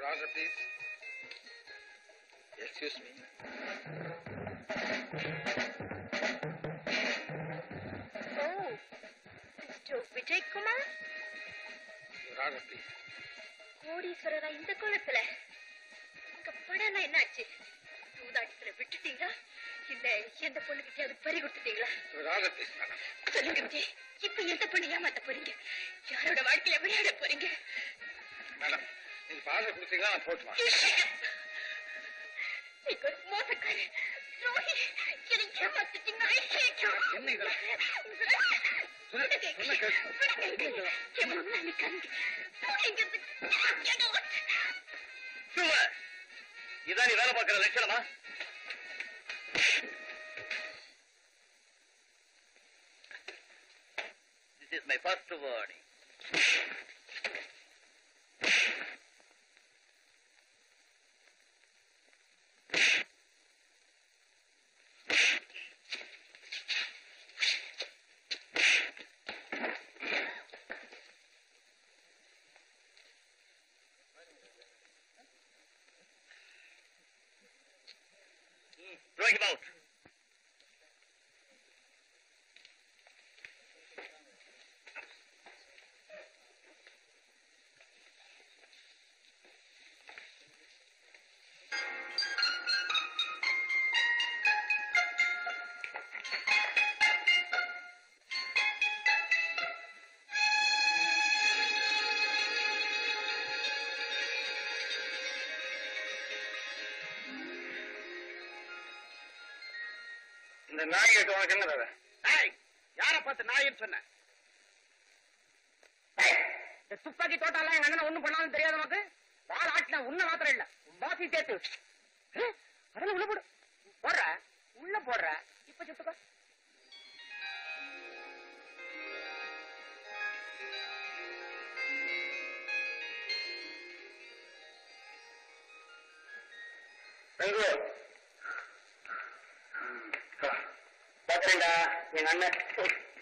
order, please. Excuse me. Oh mister Vijayakumar Your order, please. கோடீஸ்வரரா இந்த கோலத்துல உங்க படம் என்னாச்சு சூதாட்டத்துல விட்டுட்டீங்களா இல்ல எந்த பொண்ணுகிட்டயாவது பறி கொடுத்துட்டீங்களா Your order, please, madam. சொல்லுங்க விஜய் இப்ப எந்த பொண்ணு ஏமாத்த போறீங்க யாரோட வாழ்க்கையில விளையாட போறீங்க மேடம் நீங்க பாதை கொடுத்தீங்கன்னா நான் போட்டுமா நீங்க ஒரு மோசக்காரி துரோகி என்னை ஏமாத்திட்டீங்க I hate you. என்ன இதெல்லாம்? சொல்லுங்க, சொல்லுங்க, கேட்கு. சொல்லுங்க. என் முன்னாடி கண்டு. சொல்லுங்க. இதான் நீ வேலை பார்க்கிற லட்சணமா This is my first warning. Throw him out. இந்த நாய் கிட்ட உனக்கு என்ன வேலை நாய் யார பார்த்து நாயின்னு சொன்ன இந்த துப்பாக்கி தோட்டாலாம் எங்க அண்ணன் ஒண்ணும் பண்ணாலும் தெரியாது நமக்கு பால் ஆட்டின உன்ன மாத்திரம் இல்ல பாசி சேர்த்து ஹே, அதெல்லாம் உள்ள போடு போடுற உள்ள போடுற இப்ப சுட்டுக்கோ பெங்களூர் பாக்குறேன்டா எங்க அண்ணன்